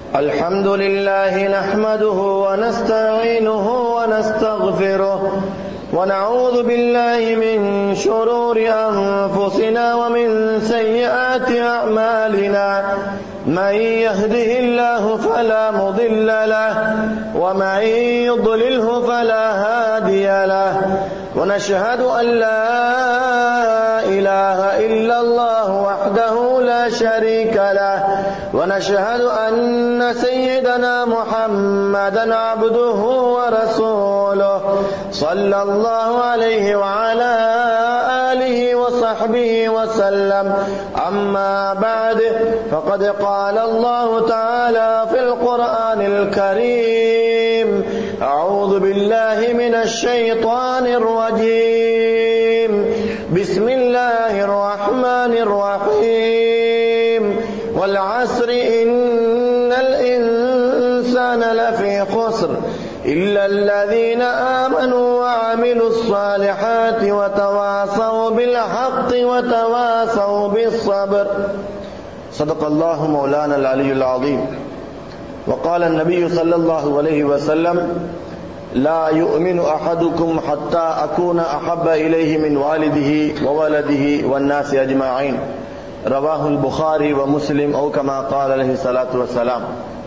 الحمد لله نحمده ونستعينه ونستغفره ونعوذ بالله من شرور أنفسنا ومن سيئات أعمالنا من يهده الله فلا مضل له ومن يضلله فلا هادي له ونشهد أن لا إله إلا الله وحده لا شريك له ونشهد أن سيدنا محمدا عبده ورسوله صلى الله عليه وعلى آله وصحبه وسلم أما بعد فقد قال الله تعالى في القرآن الكريم أعوذ بالله من الشيطان الرجيم بسم الله الرحمن الرحيم والعصر إن الإنسان لفي خسر إلا الذين آمنوا وعملوا الصالحات وتواصوا بالحق وتواصوا بالصبر صدق الله مولانا العلي العظيم وقال النبي صلى الله عليه وسلم لا يؤمن أحدكم حتى أكون أحب إليه من والده وولده والناس أجمعين رواه البخاري ومسلم أو كما قال عليه الصلاة والسلام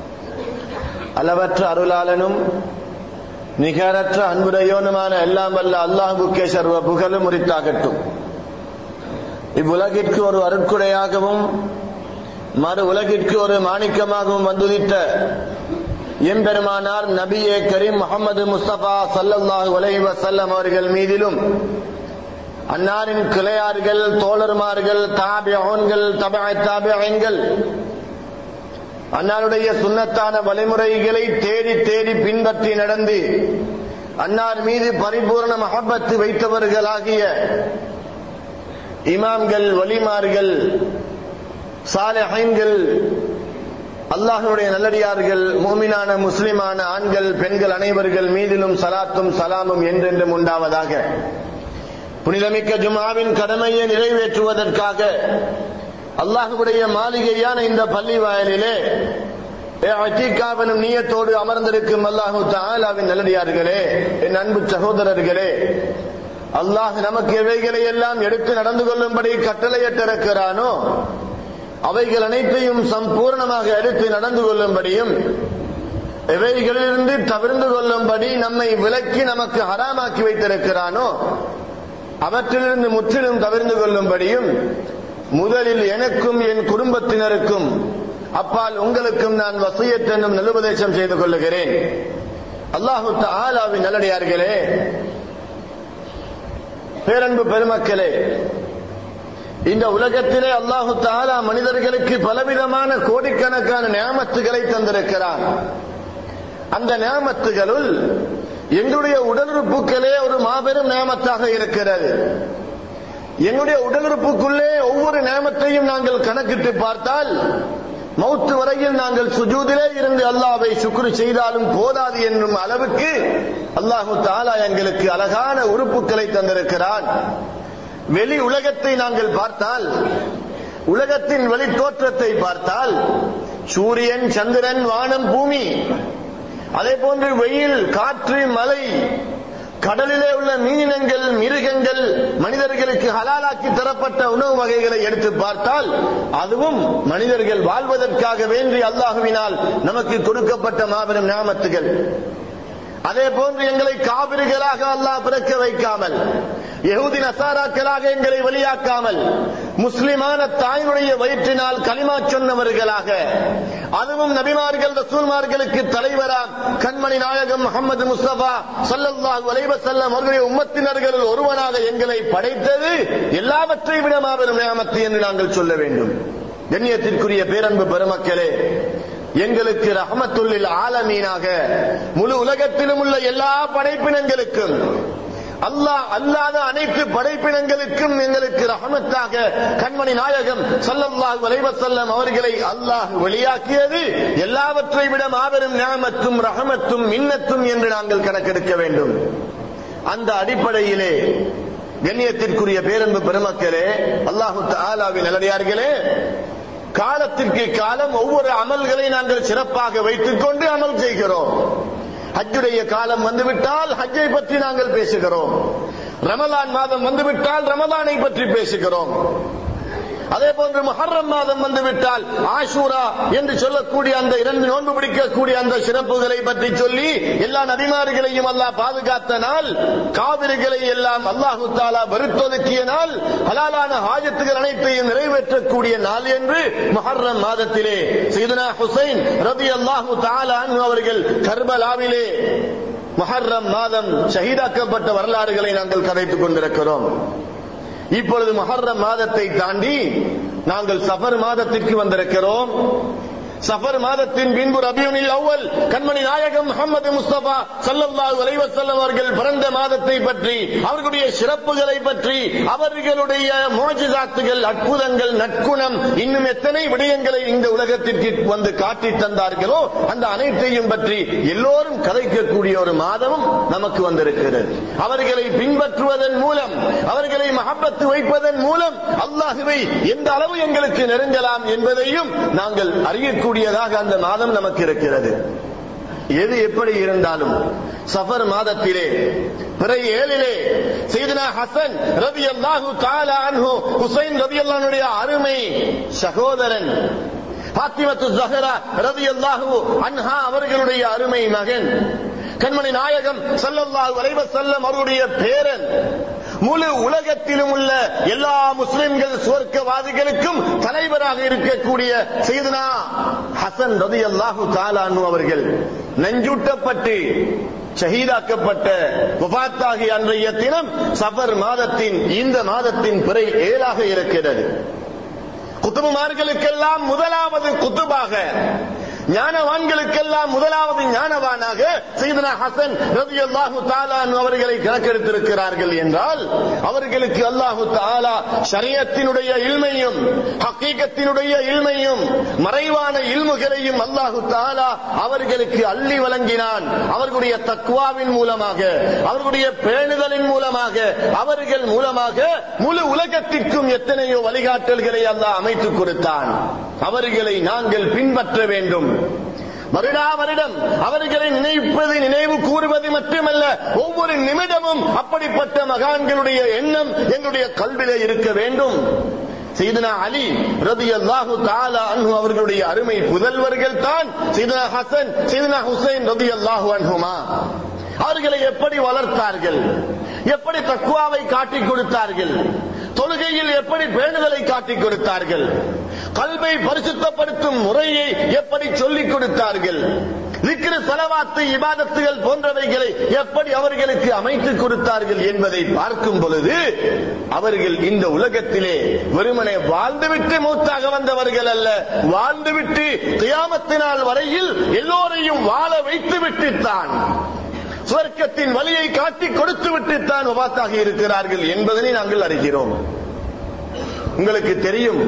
அளவற்ற அருளாளனும் நிகரற்ற அன்புடையோனுமான எல்லாம் வல்ல அல்லாஹுக்கே சர்வ புகழும் உரித்தாகட்டும் இவ்வுலகிற்கு ஒரு அருட்குடையாகவும் மறு உலகிற்கு ஒரு மாணிக்கமாகவும் வந்துதித்த எம்பெருமானார் நபியே கரீம் முகமது முஸ்தபா சல்லல்லாஹு அலைஹி வஸல்லம் அவர்கள் மீதிலும் அன்னாரின் கிளையார்கள் தோழர்மார்கள் தாபியோன்கள் தபா தாபியங்கள் அன்னாருடைய சுண்ணத்தான வழிமுறைகளை தேடி தேடி பின்பற்றி நடந்து அன்னார் மீது பரிபூர்ண மகப்பத்து வைத்தவர்களாகிய இமாம்கள் வலிமார்கள் சாலைகள் அல்லாஹனுடைய நல்லடியார்கள் மோமினான முஸ்லிமான ஆண்கள் பெண்கள் அனைவர்கள் மீதிலும் சலாத்தும் சலாமும் என்றென்றும் உண்டாவதாக புனிதமிக்க ஜுமாவின் கடமையை நிறைவேற்றுவதற்காக அல்லாஹுடைய மாளிகையான இந்த பள்ளி வாயலிலே அச்சீக்காவனும் நீயத்தோடு அமர்ந்திருக்கும் அல்லாஹு தாலாவின் நல்லடியார்களே என் அன்பு சகோதரர்களே அல்லாஹ் நமக்கு எவைகளை எல்லாம் எடுத்து நடந்து கொள்ளும்படி கட்டளையிட்டிருக்கிறானோ அவைகள் அனைத்தையும் சம்பூர்ணமாக எடுத்து நடந்து கொள்ளும்படியும் எவைகளிலிருந்து தவிர்ந்து கொள்ளும்படி நம்மை விலக்கி நமக்கு ஹராமாக்கி வைத்திருக்கிறானோ அவற்றிலிருந்து முற்றிலும் தவிர்ந்து கொள்ளும்படியும் முதலில் எனக்கும் என் குடும்பத்தினருக்கும் அப்பால் உங்களுக்கும் நான் வசியத் என்னும் நல்லுபதேசம் செய்து கொள்ளுகிறேன் அல்லாஹு ஆலாவின் நல்லடியார்களே பேரன்பு பெருமக்களே இந்த உலகத்திலே அல்லாஹு தாலா மனிதர்களுக்கு பலவிதமான கோடிக்கணக்கான நியாமத்துகளை தந்திருக்கிறான் அந்த நியாமத்துகளுள் எங்களுடைய உடலுறுப்புகளே ஒரு மாபெரும் நியமத்தாக இருக்கிறது எங்களுடைய உடலுறுப்புக்குள்ளே ஒவ்வொரு நியமத்தையும் நாங்கள் கணக்கிட்டு பார்த்தால் மௌத்து வரையில் நாங்கள் சுஜூதிலே இருந்து அல்லாவை சுக்குரு செய்தாலும் போதாது என்னும் அளவுக்கு அல்லாஹு தாலா எங்களுக்கு அழகான உறுப்புகளை தந்திருக்கிறான் வெளி உலகத்தை நாங்கள் பார்த்தால் உலகத்தின் வெளி தோற்றத்தை பார்த்தால் சூரியன் சந்திரன் வானம் பூமி அதே போன்று வெயில் காற்று மலை கடலிலே உள்ள மீனினங்கள் மிருகங்கள் மனிதர்களுக்கு ஹலாலாக்கி தரப்பட்ட உணவு வகைகளை எடுத்து பார்த்தால் அதுவும் மனிதர்கள் வாழ்வதற்காக வேண்டி அல்லாஹுவினால் நமக்கு கொடுக்கப்பட்ட மாபெரும் ஞாபகத்துகள் அதே போன்று எங்களை காவிரிகளாக அல்லாஹ் பிறக்க வைக்காமல் யகுதி நசாராக்களாக எங்களை வெளியாக்காமல் முஸ்லிமான தாயினுடைய வயிற்றினால் களிமா சொன்னவர்களாக அதுவும் நபிமார்கள் ரசூல்மார்களுக்கு தலைவராம் கண்மணி நாயகம் முகமது முஸ்தபா சல்லல்லாஹு அலைவ செல்லம் அவர்களுடைய உம்மத்தினர்களில் ஒருவனாக எங்களை படைத்தது எல்லாவற்றை விட மாபெரும் நியாமத்து என்று நாங்கள் சொல்ல வேண்டும் கண்ணியத்திற்குரிய பேரன்பு பெருமக்களே எங்களுக்கு ரஹமத்துள்ளில் ஆலமீனாக முழு உலகத்திலும் உள்ள எல்லா படைப்பினங்களுக்கும் அல்லாஹ் அல்லாத அனைத்து படைப்பினங்களுக்கும் எங்களுக்கு ரஹமத்தாக கண்மணி நாயகம் சல்லல்லாஹு அலைஹி வஸல்லம் அவர்களை அல்லாஹ் வெளியாக்கியது எல்லாவற்றை விட மாபெரும் ஞாமத்தும் ரஹமத்தும் மின்னத்தும் என்று நாங்கள் கணக்கெடுக்க வேண்டும் அந்த அடிப்படையிலே கண்ணியத்திற்குரிய பேரன்பு பெருமக்களே அல்லாஹு ஆலாவின் நல்லடியார்களே காலத்திற்கு காலம் ஒவ்வொரு அமல்களை நாங்கள் சிறப்பாக வைத்துக் கொண்டு அமல் செய்கிறோம் ஹஜ்ஜுடைய காலம் வந்துவிட்டால் ஹஜ்ஜை பற்றி நாங்கள் பேசுகிறோம் ரமலான் மாதம் வந்துவிட்டால் ரமலானை பற்றி பேசுகிறோம் அதே போன்று முஹர்ரம் மாதம் வந்துவிட்டால் ஆஷூரா என்று சொல்லக்கூடிய அந்த இரண்டு நோன்பு பிடிக்கக்கூடிய அந்த சிறப்புகளை பற்றி சொல்லி எல்லா நபிமார்களையும் அல்லாஹ் பாதுகாத்த நாள் காவிரிகளை எல்லாம் அல்லாஹு தாலா வெறுத்தொதுக்கிய நாள் ஹலாலான ஹாஜத்துகள் அனைத்தையும் நிறைவேற்றக்கூடிய நாள் என்று முஹர்ரம் மாதத்திலே சைதுனா ஹுசைன் ரபி அல்லாஹு தாலா அவர்கள் கர்பலாவிலே முஹர்ரம் மாதம் ஷஹீதாக்கப்பட்ட வரலாறுகளை நாங்கள் கதைத்துக் கொண்டிருக்கிறோம் இப்பொழுது மஹர்ரம் மாதத்தை தாண்டி நாங்கள் சஃபர் மாதத்திற்கு வந்திருக்கிறோம் சஃபர் மாதத்தின் பின்பு ரபியுனில் அவ்வல் கண்மணி நாயகம் முகமது முஸ்தபா சல்லல்லாஹு அலைஹி வஸல்லம் அவர்கள் பிறந்த மாதத்தை பற்றி அவர்களுடைய சிறப்புகளை பற்றி அவர்களுடைய மோஜிதாத்துகள் அற்புதங்கள் நற்குணம் இன்னும் எத்தனை விடயங்களை இந்த உலகத்திற்கு வந்து காட்டி தந்தார்களோ அந்த அனைத்தையும் பற்றி எல்லோரும் கதைக்கக்கூடிய ஒரு மாதமும் நமக்கு வந்திருக்கிறது அவர்களை பின்பற்றுவதன் மூலம் அவர்களை மகப்பத்து வைப்பதன் மூலம் அல்லாஹுவை எந்த அளவு எங்களுக்கு நெருங்கலாம் என்பதையும் நாங்கள் அறியக்கூடிய கூடியதாக அந்த மாதம் நமக்கு இருக்கிறது எது எப்படி இருந்தாலும் சஃபர் மாதத்திலே பிறை ஏழிலே செய்தனா ஹசன் ரவி அல்லாஹு தாலா அன்ஹு ஹுசைன் ரவி அல்லானுடைய அருமை சகோதரன் பாத்திமத்து ஜஹரா ரவி அல்லாஹு அன்ஹா அவர்களுடைய அருமை மகன் கண்மணி நாயகம் சல்லல்லாஹு அலைஹி வஸல்லம் அவருடைய பேரன் முழு உலகத்திலும் உள்ள எல்லா முஸ்லிம்கள் சுவர்க்கவாதிகளுக்கும் தலைவராக இருக்கக்கூடிய செய்தனா ஹசன் ரதி அல்லாஹு தாலானு அவர்கள் நஞ்சூட்டப்பட்டு ஷஹீதாக்கப்பட்ட வபாத்தாகிய அன்றைய தினம் சஃபர் மாதத்தின் இந்த மாதத்தின் பிறை ஏழாக இருக்கிறது குத்துபுமார்களுக்கெல்லாம் முதலாவது குத்துபாக ஞானவான்களுக்கெல்லாம் முதலாவது ஞானவானாக செய்தனா ஹசன் ரவி அல்லாஹு தாலான் அவர்களை கணக்கெடுத்திருக்கிறார்கள் என்றால் அவர்களுக்கு அல்லாஹு தாலா ஷரியத்தினுடைய இல்மையும் ஹக்கீகத்தினுடைய இல்மையும் மறைவான இல்முகளையும் அல்லாஹு தாலா அவர்களுக்கு அள்ளி வழங்கினான் அவர்களுடைய தக்குவாவின் மூலமாக அவர்களுடைய பேணுதலின் மூலமாக அவர்கள் மூலமாக முழு உலகத்திற்கும் எத்தனையோ வழிகாட்டல்களை அல்லாஹ் அமைத்துக் கொடுத்தான் அவர்களை நாங்கள் பின்பற்ற வேண்டும் வருடா வருடம் அவர்களை நினைப்பது நினைவு கூறுவது மட்டுமல்ல ஒவ்வொரு நிமிடமும் அப்படிப்பட்ட மகான்களுடைய எண்ணம் எங்களுடைய கல்விலே இருக்க வேண்டும் செய்தனா அலி ரதி அல்லாஹு தாலா அன்ஹு அவர்களுடைய அருமை புதல்வர்கள் தான் செய்தனா ஹசன் செய்தனா ஹுசைன் ரதி அல்லாஹு அன்ஹுமா அவர்களை எப்படி வளர்த்தார்கள் எப்படி தக்குவாவை காட்டிக் கொடுத்தார்கள் தொழுகையில் எப்படி பேணுதலை காட்டிக் கொடுத்தார்கள் கல்வை பரிசுத்தப்படுத்தும் முறையை எப்படி சொல்லிக் கொடுத்தார்கள் விக்கிர செலவாத்து இபாதத்துகள் போன்றவைகளை எப்படி அவர்களுக்கு அமைத்துக் கொடுத்தார்கள் என்பதை பார்க்கும் பொழுது அவர்கள் இந்த உலகத்திலே வெறுமனே வாழ்ந்துவிட்டு மூத்தாக வந்தவர்கள் அல்ல வாழ்ந்துவிட்டு தியாமத்தினால் வரையில் எல்லோரையும் வாழ வைத்து விட்டுத்தான் சுவர்க்கத்தின் வழியை காட்டி கொடுத்து விட்டுத்தான் உபாத்தாகி இருக்கிறார்கள் என்பதனை நாங்கள் அறிகிறோம் உங்களுக்கு தெரியும்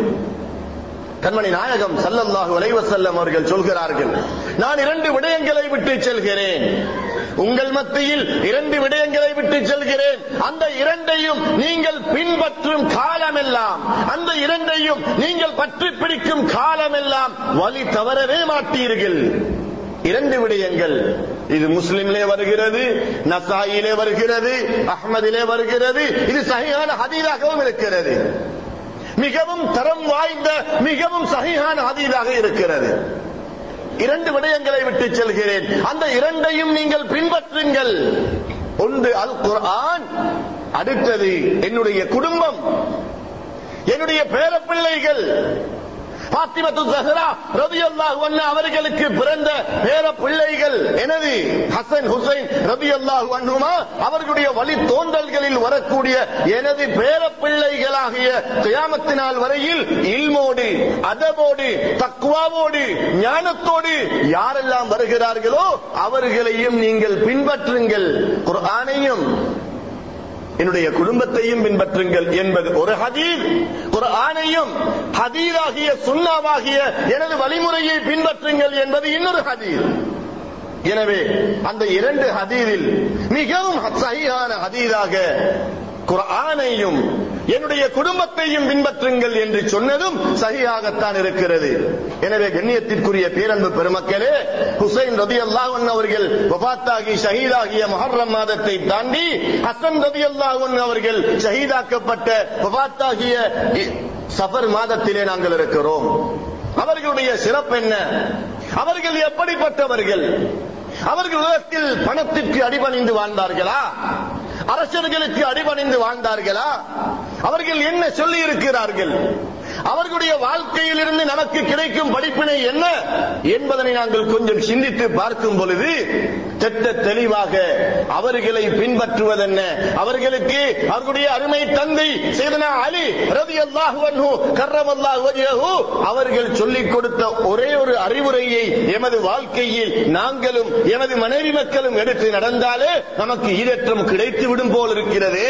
கண்மணி நாயகம் சல்லல்லாஹு அலைவசல்லம் அவர்கள் சொல்கிறார்கள் நான் இரண்டு விடயங்களை விட்டு செல்கிறேன் உங்கள் மத்தியில் இரண்டு விடயங்களை விட்டு செல்கிறேன் அந்த இரண்டையும் நீங்கள் பின்பற்றும் காலமெல்லாம் அந்த இரண்டையும் நீங்கள் பற்றி பிடிக்கும் காலமெல்லாம் வழி தவறவே மாட்டீர்கள் இரண்டு விடயங்கள் இது முஸ்லிம்லே வருகிறது நசாயிலே வருகிறது அஹ்மதிலே வருகிறது இது சகியான ஹதீராகவும் இருக்கிறது மிகவும் தரம் வாய்ந்த மிகவும் சகியான ஹதீராக இருக்கிறது இரண்டு விடயங்களை விட்டு செல்கிறேன் அந்த இரண்டையும் நீங்கள் பின்பற்றுங்கள் ஒன்று அல் குர்ஆன் அடுத்தது என்னுடைய குடும்பம் என்னுடைய பேரப்பிள்ளைகள் பாத்திமத்து ஜஹரா ரபியல்லாஹு அன்ஹா அவர்களுக்கு பிறந்த பேர பிள்ளைகள் எனது ஹசன் ஹுசைன் ரபியல்லாஹு அன்ஹுமா அவர்களுடைய வழி தோன்றல்களில் வரக்கூடிய எனது பேர பிள்ளைகளாகிய கியாமத்தினால் வரையில் இல்மோடு அதபோடு தக்குவாவோடு ஞானத்தோடு யாரெல்லாம் வருகிறார்களோ அவர்களையும் நீங்கள் பின்பற்றுங்கள் குர்ஆனையும் என்னுடைய குடும்பத்தையும் பின்பற்றுங்கள் என்பது ஒரு ஹதீர் குர்ஆனையும் ஹதீராகிய சுண்ணாவாகிய எனது வழிமுறையை பின்பற்றுங்கள் என்பது இன்னொரு ஹதீர் எனவே அந்த இரண்டு ஹதீரில் மிகவும் சகியான ஹதீராக குர்ஆனையும் என்னுடைய குடும்பத்தையும் பின்பற்றுங்கள் என்று சொன்னதும் சகியாகத்தான் இருக்கிறது எனவே கண்ணியத்திற்குரிய பேரன்பு பெருமக்களே ஹுசைன் ரதி அல்லாஹன் அவர்கள் வபாத்தாகி ஷஹீதாகிய மொஹர்ரம் மாதத்தை தாண்டி ஹசன் ரதி அல்லாஹன் அவர்கள் ஷஹீதாக்கப்பட்ட வபாத்தாகிய சஃபர் மாதத்திலே நாங்கள் இருக்கிறோம் அவர்களுடைய சிறப்பு என்ன அவர்கள் எப்படிப்பட்டவர்கள் அவர்கள் உலகத்தில் பணத்திற்கு அடிபணிந்து வாழ்ந்தார்களா அரசர்களுக்கு அடிபணிந்து வாழ்ந்தார்களா அவர்கள் என்ன சொல்லி இருக்கிறார்கள் அவர்களுடைய வாழ்க்கையில் இருந்து நமக்கு கிடைக்கும் படிப்பினை என்ன என்பதனை நாங்கள் கொஞ்சம் சிந்தித்து பார்க்கும் பொழுது திட்ட தெளிவாக அவர்களை பின்பற்றுவதென்ன அவர்களுக்கு அவர்களுடைய அருமை தந்தை செய்தனா அலி ரதி அல்லாஹு கர்ரம் அல்லாஹு அவர்கள் சொல்லிக் கொடுத்த ஒரே ஒரு அறிவுரையை எமது வாழ்க்கையில் நாங்களும் எமது மனைவி மக்களும் எடுத்து நடந்தாலே நமக்கு ஈரற்றம் கிடைத்து விடும் போல் இருக்கிறதே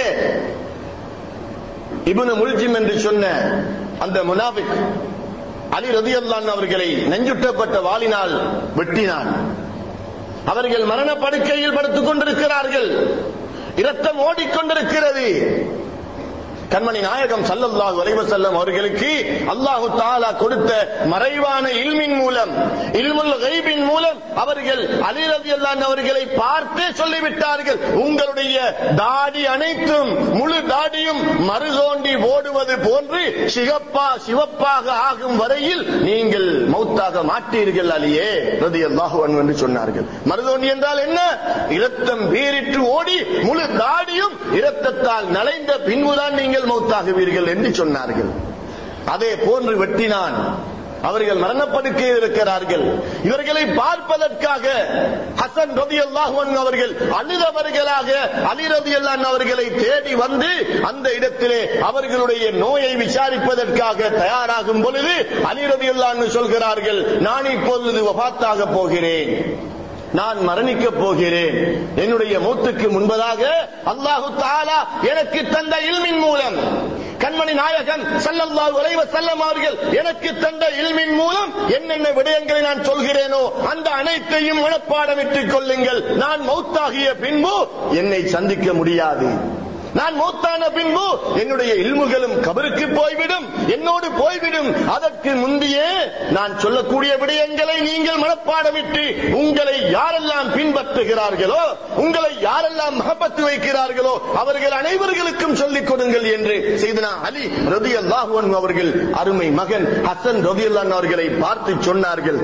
இபுன முல்ஜிம் என்று சொன்ன அந்த முனாபிக் அலி ரதியல்லான் அவர்களை நெஞ்சுட்டப்பட்ட வாளினால் வெட்டினான் அவர்கள் மரண படுக்கையில் படுத்துக் கொண்டிருக்கிறார்கள் இரத்தம் ஓடிக்கொண்டிருக்கிறது கண்மணி நாயகம் சல்லல்லாஹு அலைஹி வஸல்லம் அவர்களுக்கு அல்லாஹு தாலா கொடுத்த மறைவான இல்மின் மூலம் இல்முல் கைபின் மூலம் அவர்கள் அலி ரலியல்லாஹு அவர்களை பார்த்தே சொல்லிவிட்டார்கள் உங்களுடைய தாடி அனைத்தும் முழு தாடியும் மறுதோண்டி ஓடுவது போன்று சிகப்பா சிவப்பாக ஆகும் வரையில் நீங்கள் மௌத்தாக மாட்டீர்கள் அலியே ரலியல்லாஹு அன்ஹு என்று சொன்னார்கள் மறுதோண்டி என்றால் என்ன இரத்தம் பீரிட்டு ஓடி முழு தாடியும் இரத்தத்தால் நனைந்த பின்புதான் நீங்கள் மௌத்தாகுவீர்கள் என்று சொன்னார்கள் அதே போன்று வெட்டினான் அவர்கள் மரணப்படுக்கையில் இருக்கிறார்கள் இவர்களை பார்ப்பதற்காக ஹசன் ரதி அல்லாஹன் அவர்கள் அழுதவர்களாக அலி ரதி அல்லான் அவர்களை தேடி வந்து அந்த இடத்திலே அவர்களுடைய நோயை விசாரிப்பதற்காக தயாராகும் பொழுது அலி ரதி அல்லான்னு சொல்கிறார்கள் நான் இப்பொழுது வபாத்தாக போகிறேன் நான் மரணிக்க போகிறேன் என்னுடைய மூத்துக்கு முன்பதாக அல்லாஹு தாலா எனக்கு தந்த இல்மின் மூலம் கண்மணி நாயகன் சல்லல்லாஹு அலைஹி வஸல்லம் அவர்கள் எனக்கு தந்த இல்மின் மூலம் என்னென்ன விடயங்களை நான் சொல்கிறேனோ அந்த அனைத்தையும் மனப்பாடமிட்டுக் கொள்ளுங்கள் நான் மௌத்தாகிய பின்பு என்னை சந்திக்க முடியாது நான் மூத்தான பின்பு என்னுடைய இல்முகளும் கபருக்கு போய்விடும் என்னோடு போய்விடும் அதற்கு முந்தையே நான் சொல்லக்கூடிய விடயங்களை நீங்கள் மனப்பாடமிட்டு உங்களை யாரெல்லாம் பின்பற்றுகிறார்களோ உங்களை யாரெல்லாம் மகப்பத்து வைக்கிறார்களோ அவர்கள் அனைவர்களுக்கும் சொல்லிக் கொடுங்கள் என்று செய்தனா அலி ரதி அல்லாஹுவன் அவர்கள் அருமை மகன் ஹசன் ரதி அவர்களை பார்த்து சொன்னார்கள்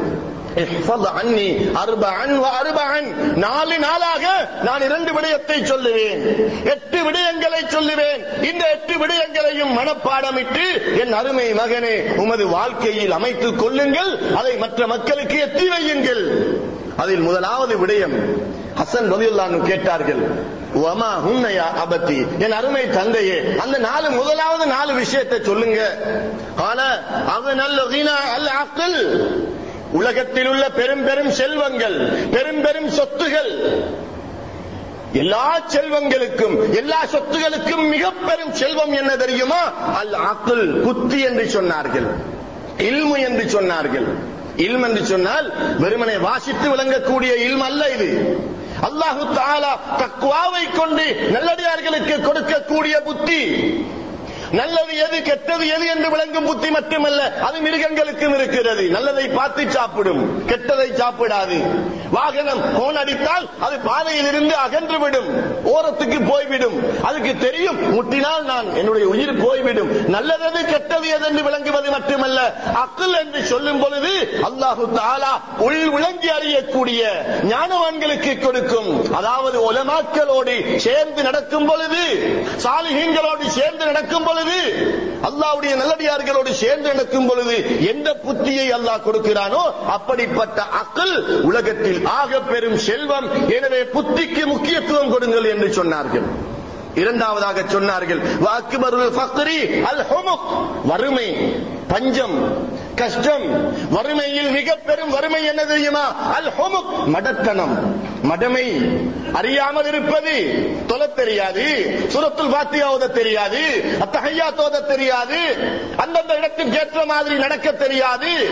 நாலு நாளாக நான் இரண்டு விடயத்தை சொல்லுவேன் எட்டு விடயங்களை சொல்லுவேன் இந்த எட்டு விடயங்களையும் மனப்பாடமிட்டு என் அருமை மகனே உமது வாழ்க்கையில் அமைத்துக் கொள்ளுங்கள் அதை மற்ற மக்களுக்கு எத்தி வையுங்கள் அதில் முதலாவது விடயம் ஹசன் ரதியுல்லான்னு கேட்டார்கள் வமா உன்னையா அபத்தி என் அருமை தந்தையே அந்த நாலு முதலாவது நாலு விஷயத்தை சொல்லுங்க ஆனா அவன் அல்ல அல்ல அக்கல் உலகத்தில் உள்ள பெரும் பெரும் செல்வங்கள் பெரும் பெரும் சொத்துகள் எல்லா செல்வங்களுக்கும் எல்லா சொத்துகளுக்கும் மிக பெரும் செல்வம் என்ன தெரியுமா அல் அக்குல் புத்தி என்று சொன்னார்கள் இல்மு என்று சொன்னார்கள் இல்ம் என்று சொன்னால் வெறுமனை வாசித்து விளங்கக்கூடிய இல்ம் அல்ல இது அல்லாஹு தாலா தக்குவாவை கொண்டு நல்லடியார்களுக்கு கொடுக்கக்கூடிய புத்தி நல்லது எது கெட்டது எது என்று விளங்கும் புத்தி மட்டுமல்ல அது மிருகங்களுக்கும் இருக்கிறது நல்லதை பார்த்து சாப்பிடும் கெட்டதை சாப்பிடாது வாகனம் போன் அடித்தால் அது பாதையில் இருந்து அகன்றுவிடும் ஓரத்துக்கு போய்விடும் அதுக்கு தெரியும் முட்டினால் நான் என்னுடைய உயிர் போய்விடும் நல்லது கெட்டது எது என்று விளங்குவது மட்டுமல்ல அக்குல் என்று சொல்லும் பொழுது அல்லாஹு தாலா உள் விளங்கி அறியக்கூடிய ஞானவான்களுக்கு கொடுக்கும் அதாவது உலமாக்களோடு சேர்ந்து நடக்கும் பொழுது சாலிகங்களோடு சேர்ந்து நடக்கும் பொழுது அல்லாவுடைய நல்லடியார்களோடு சேர்ந்து நடக்கும் பொழுது எந்த புத்தியை அல்லாஹ் கொடுக்கிறானோ அப்படிப்பட்ட அக்கல் உலகத்தில் ஆக பெரும் செல்வம் எனவே புத்திக்கு முக்கியத்துவம் கொடுங்கள் என்று சொன்னார்கள் இரண்டாவதாக சொன்னார்கள் வாக்குபருள் ஃபக்ரி அல் ஹுமுக் வறுமை பஞ்சம் கஷ்டம் வறுமையில் மிக பெரும் வறுமை என்ன தெரியுமா அல் ஹுமுக் மடத்தனம் மடமை அறியாமல் இருப்பது தொல தெரியாது சுரத்துல் பாத்தியா ஓத தெரியாது அத்தகையா தோத தெரியாது அந்தந்த இடத்துக்கு ஏற்ற மாதிரி நடக்க தெரியாது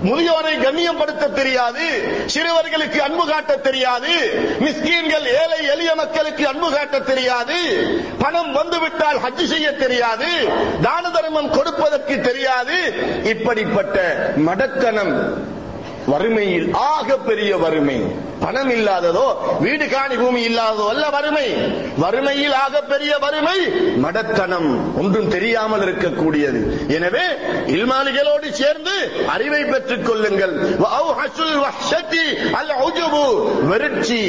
முதியோரை கண்ணியப்படுத்த தெரியாது சிறுவர்களுக்கு அன்பு காட்ட தெரியாது மிஸ்கீன்கள் ஏழை எளிய மக்களுக்கு அன்பு காட்ட தெரியாது பணம் வந்துவிட்டால் ஹஜ் செய்ய தெரியாது தான தர்மம் கொடுப்பதற்கு தெரியாது இப்படிப்பட்ட மடத்தனம் வறுமையில் ஆக பெரிய வறுமை பணம் இல்லாததோ வீடு காணி பூமி இல்லாததோ அல்ல வறுமை வறுமையில் ஆக பெரிய வறுமை மடத்தனம் ஒன்றும் தெரியாமல் இருக்கக்கூடியது எனவே இல்மாலிகளோடு சேர்ந்து அறிவை பெற்றுக் கொள்ளுங்கள் வஅவ்ஹசுல் வஹ்ஷதி அல் உஜுபு வெறுட்சி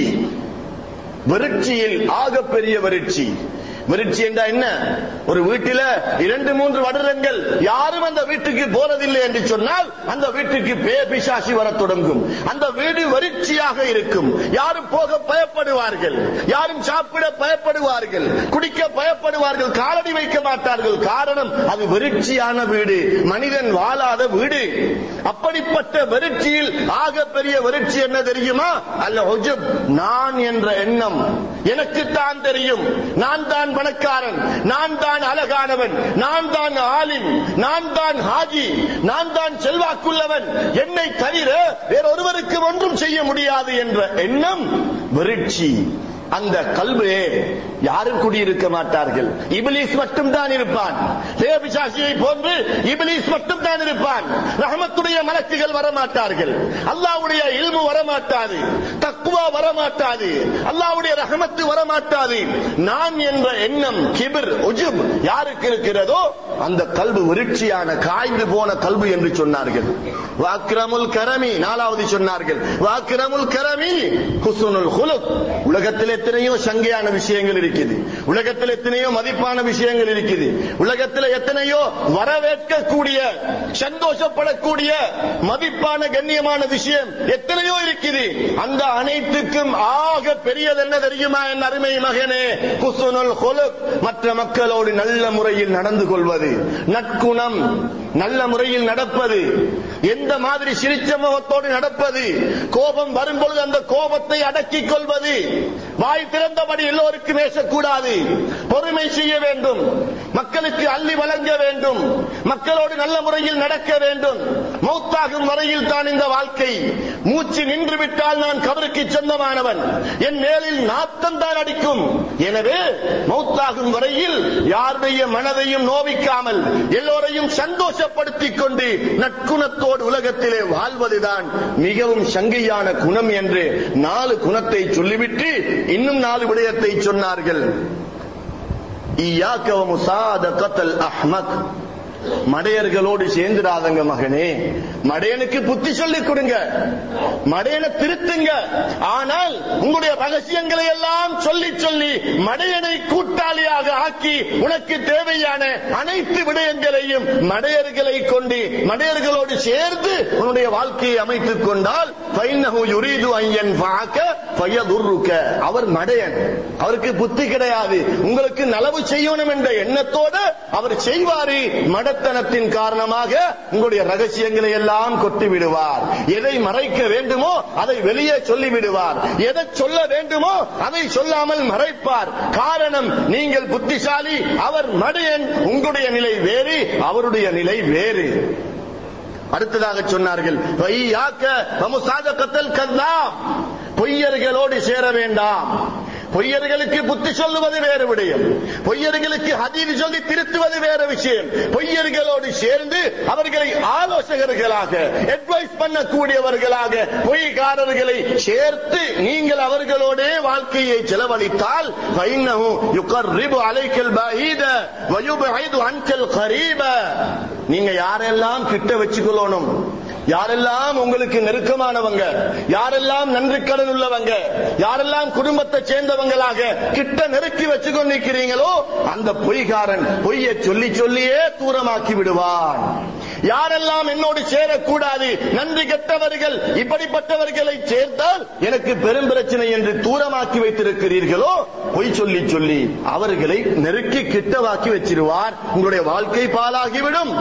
வெறுட்சியில் ஆக பெரிய வெறுட்சி விருட்சி என்றா என்ன ஒரு வீட்டில இரண்டு மூன்று வருடங்கள் யாரும் அந்த வீட்டுக்கு போறதில்லை என்று சொன்னால் அந்த வீட்டுக்கு பே பிசாசி வரத் தொடங்கும் அந்த வீடு வறட்சியாக இருக்கும் யாரும் போக பயப்படுவார்கள் யாரும் சாப்பிட பயப்படுவார்கள் குடிக்க பயப்படுவார்கள் காலடி வைக்க மாட்டார்கள் காரணம் அது வெறிச்சியான வீடு மனிதன் வாழாத வீடு அப்படிப்பட்ட வெறிச்சியில் ஆக பெரிய வெறிச்சி என்ன தெரியுமா அல்ல ஹுஜுப் நான் என்ற எண்ணம் எனக்கு தான் தெரியும் நான் தான் பணக்காரன் நான் தான் அழகானவன் நான் தான் ஆலிம் நான் தான் ஹாஜி நான் தான் செல்வாக்குள்ளவன் என்னை தவிர வேறொருவருக்கு ஒன்றும் செய்ய முடியாது என்ற எண்ணம் வெறிச்சி அந்த கல்வே யாரும் குடியிருக்க மாட்டார்கள் இபிலிஸ் மட்டும் தான் இருப்பான் தேவபிசாசியை போன்று இபிலிஸ் மட்டும் தான் இருப்பான் ரஹமத்துடைய மலக்குகள் வரமாட்டார்கள் அல்லாவுடைய இல்மு வரமாட்டாது தக்குவா வரமாட்டாது அல்லாவுடைய ரஹமத்து வரமாட்டாது நான் என்ற எண்ணம் கிபிர் உஜுப் யாருக்கு இருக்கிறதோ அந்த கல்வி விருட்சியான காய்ந்து போன கல்வி என்று சொன்னார்கள் வாக்கிரமுல் கரமி நாலாவது சொன்னார்கள் வாக்கிரமுல் கரமி ஹுசுனுல் ஹுலுக் உலகத்தில் எத்தனையோ சங்கையான விஷயங்கள் இருக்குது உலகத்தில் எத்தனையோ மதிப்பான விஷயங்கள் இருக்குது உலகத்தில் எத்தனையோ வரவேற்கக்கூடிய சந்தோஷப்படக்கூடிய மதிப்பான கண்ணியமான விஷயம் எத்தனையோ இருக்குது அந்த அனைத்துக்கும் ஆக பெரியது என்ன தெரியுமா என் அருமை மகனே குசுனுல் ஹுலுக் மற்ற மக்களோடு நல்ல முறையில் நடந்து கொள்வது நற்குணம் நல்ல முறையில் நடப்பது எந்த மாதிரி சிரிச்ச முகத்தோடு நடப்பது கோபம் வரும்பொழுது அந்த கோபத்தை அடக்கிக் கொள்வது வாய் திறந்தபடி எல்லோருக்கும் பேசக்கூடாது பொறுமை செய்ய வேண்டும் மக்களுக்கு அள்ளி வழங்க வேண்டும் மக்களோடு நல்ல முறையில் நடக்க வேண்டும் மௌத்தாகும் வரையில் தான் இந்த வாழ்க்கை மூச்சு நின்று விட்டால் நான் கபருக்கு சொந்தமானவன் என் மேலில் நாத்தம் தான் அடிக்கும் எனவே மௌத்தாகும் வரையில் யாருடைய மனதையும் நோவிக்காமல் எல்லோரையும் சந்தோஷப்படுத்திக் கொண்டு நற்குணத்தோடு உலகத்திலே வாழ்வதுதான் மிகவும் சங்கையான குணம் என்று நாலு குணத்தை சொல்லிவிட்டு இன்னும் நாலு விடயத்தை சொன்னார்கள் ஈயாக்க முசாதகத்தல் அஹ்மத் மடையர்களோடு சேர்ந்துடாதங்க மகனே மடையனுக்கு புத்தி சொல்லிக் கொடுங்க மடையனை திருத்துங்க ஆனால் உங்களுடைய ரகசியங்களை எல்லாம் சொல்லி சொல்லி மடையனை கூட்டாளியாக ஆக்கி உனக்கு தேவையான அனைத்து விடயங்களையும் மடையர்களை கொண்டு மடையர்களோடு சேர்ந்து உன்னுடைய வாழ்க்கையை அமைத்துக் கொண்டால் ஃபைன்னஹு யுரீது ஐயன் பாக்க பயதுர்ருக்க அவர் மடையன் அவருக்கு புத்தி கிடையாது உங்களுக்கு நலவு செய்யணும் என்ற எண்ணத்தோடு அவர் செய்வாரு மடத்தனத்தின் காரணமாக உங்களுடைய ரகசியங்களை எல்லாம் கொட்டி விடுவார் எதை மறைக்க வேண்டுமோ அதை வெளியே சொல்லி விடுவார் எதை சொல்ல வேண்டுமோ அதை சொல்லாமல் மறைப்பார் காரணம் நீங்கள் புத்திசாலி அவர் மடையன் உங்களுடைய நிலை வேறு அவருடைய நிலை வேறு அடுத்ததாக சொன்னார்கள் வையாக்க வமுசாதகத்தல் கல்லாம் பொய்யர்களோடு சேர வேண்டாம் பொய்யர்களுக்கு புத்தி சொல்லுவது வேறு விடயம் பொய்யர்களுக்கு ஹதீது சொல்லி திருத்துவது வேறு விஷயம் பொய்யர்களோடு சேர்ந்து அவர்களை ஆலோசகர்களாக அட்வைஸ் பண்ணக்கூடியவர்களாக பொய்காரர்களை சேர்த்து நீங்கள் அவர்களோடே வாழ்க்கையை செலவழித்தால் ஃபைன்னஹு யுகர்ரிபு அலைக்கல் பஈத வயுபைது அன்கல் கரீப நீங்க யாரெல்லாம் கிட்ட வச்சுக்கொள்ளணும் யாரெல்லாம் உங்களுக்கு நெருக்கமானவங்க யாரெல்லாம் நன்றி கடன் உள்ளவங்க யாரெல்லாம் குடும்பத்தை சேர்ந்தவங்களாக கிட்ட நெருக்கி வச்சு கொண்டிருக்கிறீங்களோ அந்த பொய்காரன் பொய்யை சொல்லி சொல்லியே தூரமாக்கி விடுவான் யாரெல்லாம் என்னோடு சேரக்கூடாது நன்றி கெட்டவர்கள் இப்படிப்பட்டவர்களை சேர்த்தால் எனக்கு பெரும் பிரச்சனை என்று தூரமாக்கி வைத்திருக்கிறீர்களோ பொய் சொல்லி சொல்லி அவர்களை நெருக்கி கிட்டவாக்கி வச்சிருவார் உங்களுடைய வாழ்க்கை பாலாகிவிடும்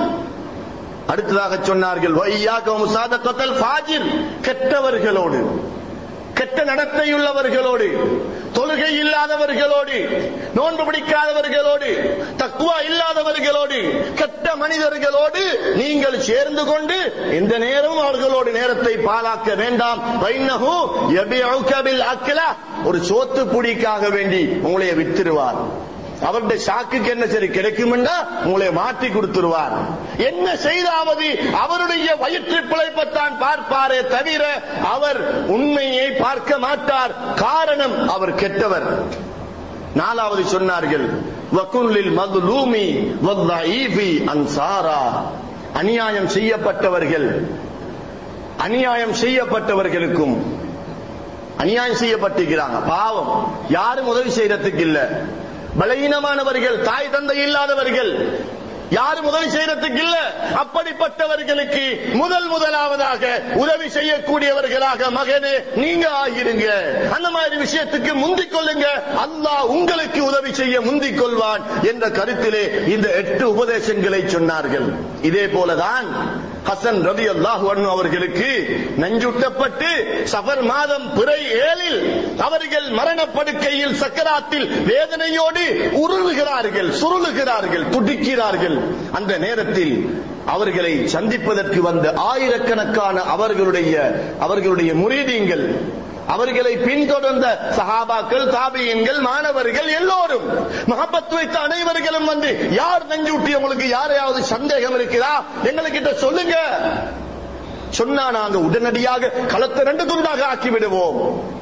அடுத்ததாக சொன்னார்கள் வையாக்க முசாதக்கத்தல் ஃபாஜிர் கெட்டவர்களோடு கெட்ட நடத்தையுள்ளவர்களோடு தொழுகை இல்லாதவர்களோடு நோன்பு பிடிக்காதவர்களோடு தக்குவா இல்லாதவர்களோடு கெட்ட மனிதர்களோடு நீங்கள் சேர்ந்து கொண்டு இந்த நேரம் அவர்களோடு நேரத்தை பாழாக்க வேண்டாம் வைன்னஹு யபிஉக பில் அக்லா ஒரு சோத்து புடிக்காக வேண்டி உங்களை வித்துருவார் அவருடைய சாக்குக்கு என்ன சரி கிடைக்கும் உங்களை மாற்றி கொடுத்துருவார் என்ன செய்தாவது அவருடைய வயிற்று பிழைப்பத்தான் பார்ப்பாரே தவிர அவர் உண்மையை பார்க்க மாட்டார் காரணம் அவர் கெட்டவர் நாலாவது சொன்னார்கள் வகுல்லில் மதுலூமி வல்லைஃபி அன்சாரா அநியாயம் செய்யப்பட்டவர்கள் அநியாயம் செய்யப்பட்டவர்களுக்கும் அநியாயம் செய்யப்பட்டிருக்கிறாங்க பாவம் யாரும் உதவி செய்யறதுக்கு இல்ல பலகீனமானவர்கள் தாய் தந்தை இல்லாதவர்கள் யாரும் உதவி செய்யறதுக்கு இல்ல அப்படிப்பட்டவர்களுக்கு முதல் முதலாவதாக உதவி செய்யக்கூடியவர்களாக மகனே நீங்க ஆகிருங்க அந்த மாதிரி விஷயத்துக்கு முந்திக் கொள்ளுங்க அல்லாஹ் உங்களுக்கு உதவி செய்ய முந்திக் கொள்வான் என்ற கருத்திலே இந்த எட்டு உபதேசங்களை சொன்னார்கள் இதே போலதான் ஹசன் ரவி அல்லாஹு அவர்களுக்கு நஞ்சுட்டப்பட்டு சஃபர் மாதம் பிறை ஏழில் அவர்கள் மரணப்படுக்கையில் சக்கராத்தில் வேதனையோடு உருளுகிறார்கள் சுருளுகிறார்கள் துடிக்கிறார்கள் அந்த நேரத்தில் அவர்களை சந்திப்பதற்கு வந்த ஆயிரக்கணக்கான அவர்களுடைய அவர்களுடைய முரீதீங்கள் அவர்களை பின்தொடர்ந்த சஹாபாக்கள் தாபியன்கள் மாணவர்கள் எல்லோரும் மகப்பத் வைத்த அனைவர்களும் வந்து யார் நஞ்சூட்டி உங்களுக்கு யாரையாவது சந்தேகம் இருக்கிறா எங்களுக்கிட்ட சொல்லுங்க சொன்னா நாங்க உடனடியாக களத்தை ரெண்டு துண்டாக ஆக்கி விடுவோம்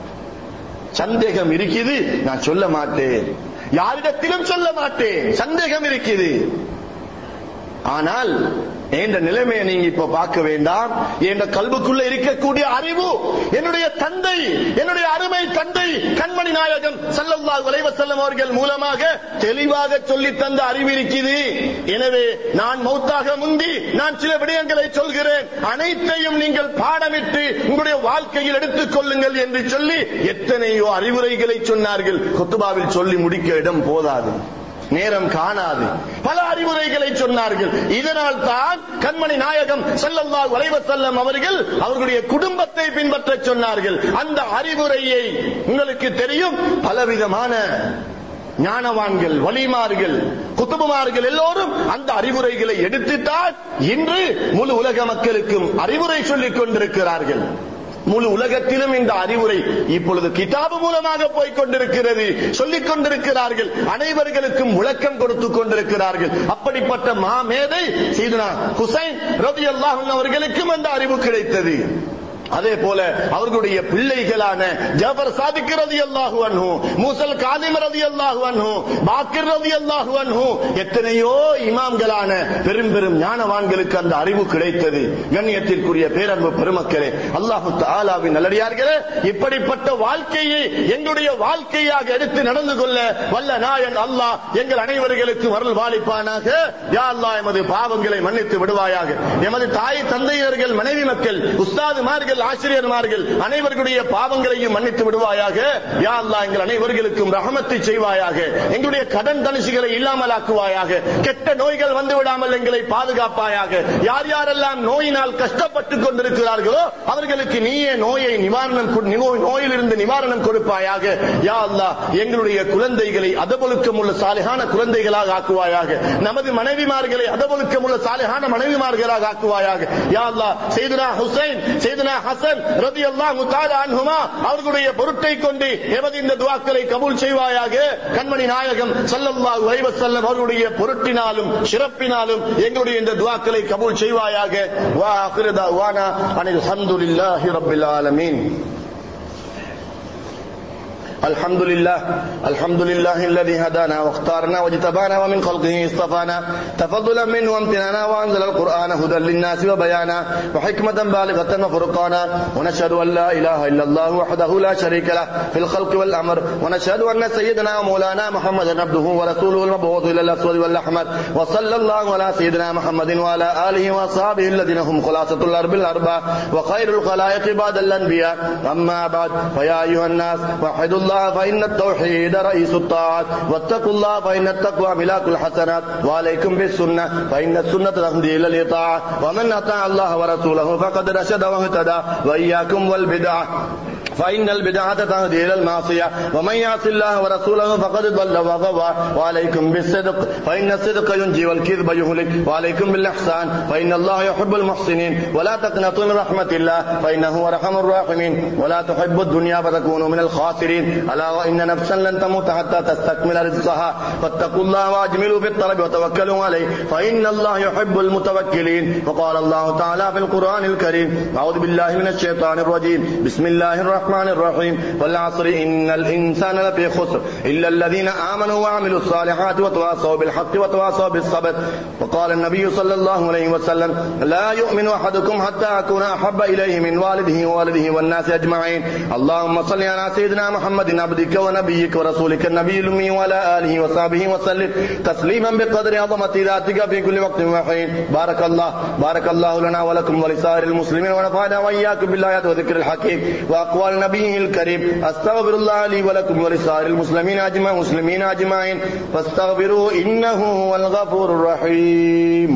சந்தேகம் இருக்குது நான் சொல்ல மாட்டேன் யாரிடத்திலும் சொல்ல மாட்டேன் சந்தேகம் இருக்குது ஆனால் என்ற நிலைமையை நீங்க இப்ப பார்க்க வேண்டாம் என்ற கல்வுக்குள்ள இருக்கக்கூடிய அறிவு என்னுடைய தந்தை என்னுடைய அருமை தந்தை கண்மணி நாயகம் சல்லல்லாஹு அலைஹி வஸல்லம் அவர்கள் மூலமாக தெளிவாக சொல்லி தந்த அறிவு இருக்குது எனவே நான் மௌத்தாக முந்தி நான் சில விடயங்களை சொல்கிறேன் அனைத்தையும் நீங்கள் பாடமிட்டு உங்களுடைய வாழ்க்கையில் எடுத்துக் கொள்ளுங்கள் என்று சொல்லி எத்தனையோ அறிவுரைகளை சொன்னார்கள் குத்துபாவில் சொல்லி முடிக்க இடம் போதாது நேரம் காணாது பல அறிவுரைகளை சொன்னார்கள் இதனால் தான் கண்மணி நாயகம் ஸல்லல்லாஹு அலைஹி வஸல்லம் அவர்கள் அவர்களுடைய குடும்பத்தை பின்பற்ற சொன்னார்கள் அந்த அறிவுரையை உங்களுக்கு தெரியும் பலவிதமான ஞானவான்கள் வலிமார்கள் குத்துபுமார்கள் எல்லோரும் அந்த அறிவுரைகளை எடுத்துத்தான் இன்று முழு உலக மக்களுக்கும் அறிவுரை சொல்லிக் கொண்டிருக்கிறார்கள் முழு உலகத்திலும் இந்த அறிவுரை இப்பொழுது கிதாபு மூலமாக போய்க் கொண்டிருக்கிறது சொல்லிக் கொண்டிருக்கிறார்கள் அனைவர்களுக்கும் விளக்கம் கொடுத்துக் கொண்டிருக்கிறார்கள் அப்படிப்பட்ட மாமேதை சீதுனா ஹுசைன் ரவி அல்லாஹ் அவர்களுக்கும் அந்த அறிவு கிடைத்தது அதே போல அவர்களுடைய பிள்ளைகளான ஜபர் சாதிக் ரதி அல்லாஹு அன்ஹு மூசல் காதிம் ரதி அல்லாஹு அன்ஹு பாக்கிர் ரதி அல்லாஹு அன்ஹு எத்தனையோ இமாம்களான பெரும் பெரும் ஞானவான்களுக்கு அந்த அறிவு கிடைத்தது கண்ணியத்திற்குரிய பேரன்பு பெருமக்களே அல்லாஹு தாலாவின் நல்லடியார்களே இப்படிப்பட்ட வாழ்க்கையை எங்களுடைய வாழ்க்கையாக எடுத்து நடந்து கொள்ள வல்ல நாயன் அல்லாஹ் எங்கள் அனைவர்களுக்கு வரல் வாழிப்பானாக யா அல்லாஹ் எமது பாவங்களை மன்னித்து விடுவாயாக எமது தாய் தந்தையர்கள் மனைவி மக்கள் உஸ்தாதுமார்கள் ஆசிரியர்மார்கள் அனைவர்களுடைய பாவங்களையும் மன்னித்து விடுவாயாக யா அல்லாஹ் எங்கள் அனைவர்களுக்கும் ரஹமத்தை செய்வாயாக எங்களுடைய கடன் தனிசுகளை இல்லாமல் ஆக்குவாயாக கெட்ட நோய்கள் வந்து விடாமல் எங்களை பாதுகாப்பாயாக யார் யாரெல்லாம் நோயினால் கஷ்டப்பட்டுக் கொண்டிருக்கிறார்களோ அவர்களுக்கு நீயே நோயை நிவாரணம் கொடு- நோய்- நோயிலிருந்து நிவாரணம் கொடுப்பாயாக யா அல்லாஹ் எங்களுடைய குழந்தைகளை அதபொழுக்கம் உள்ள சாலிகான குழந்தைகளாக ஆக்குவாயாக நமது மனைவிமார்களை அதபொழுக்கம் உள்ள சாலிகான மனைவிமார்களாக ஆக்குவாயாக யா அல்லாஹ் செய்துனா ஹுசைன் செய்துனா ஹசன் ரதி அல்லாஹு அன்ஹுமா அவர்களுடைய பொருட்டை கொண்டு எமது இந்த துவாக்களை கபூல் செய்வாயாக கண்மணி நாயகம் ஸல்லல்லாஹு அலைஹி வஸல்லம் அவர்களுடைய பொருட்டினாலும் சிறப்பினாலும் எங்களுடைய இந்த துவாக்களை கபூல் செய்வாயாக வா ஆகிரு தஅவானா அனில் ஹம்துலில்லாஹி ரப்பில் ஆலமீன் الحمد لله الحمد لله الذي هدانا واختارنا واجتبانا ومن خلقه اصطفانا تفضلا منه وامتنانا وانزل القران هدى للناس وبيانا وحكمه بالغه وفرقانا ونشهد ان لا اله الا الله وحده لا شريك له في الخلق والامر ونشهد ان سيدنا ومولانا محمدا عبده ورسوله المبعوث الى الاسود والاحمر وصلى الله على سيدنا محمد وعلى اله واصحابه الذين هم خلاصه الارض الاربع وخير الخلائق بعد الانبياء اما بعد فيا ايها الناس وحدوا الله فان التوحيد رئيس الطاعات واتقوا الله فان التقوى ملاك الحسنات وعليكم بالسنه فان السنه تهدي الى الاطاعه ومن اطاع الله ورسوله فقد رشد واهتدى واياكم والبدعه فإن البدعة تهدي إلى المعصية ومن يعص الله ورسوله فقد ضل وغوى وعليكم بالصدق فإن الصدق ينجي والكذب يهلك وعليكم بالإحسان فإن الله يحب المحسنين ولا تقنطوا من رحمة الله فإنه هو أرحم الراحمين ولا تحبوا الدنيا فتكونوا من الخاسرين ألا وإن نفسا لن تموت حتى تستكمل رزقها فاتقوا الله وأجملوا بالطلب وتوكلوا عليه فإن الله يحب المتوكلين وقال الله تعالى في القرآن الكريم أعوذ بالله من الشيطان الرجيم بسم الله الرحمن الرحيم والعصر إن الإنسان لفي خسر إلا الذين آمنوا وعملوا الصالحات وتواصوا بالحق وتواصوا بالصبر وقال النبي صلى الله عليه وسلم لا يؤمن أحدكم حتى أكون أحب إليه من والده ووالده والناس أجمعين اللهم صل على سيدنا محمد عبدك ونبيك ورسولك النبي الأمي وعلى آله وصحبه وسلم تسليما بقدر عظمة ذاتك في كل وقت وحين بارك الله بارك الله لنا ولكم ولسائر المسلمين ونفعنا وإياكم بالآيات وذكر الحكيم وأقوال نبيه الكريم أستغفر الله لي ولكم ولسائر المسلمين أجمع مسلمين أجمعين فاستغفروه إنه هو الغفور الرحيم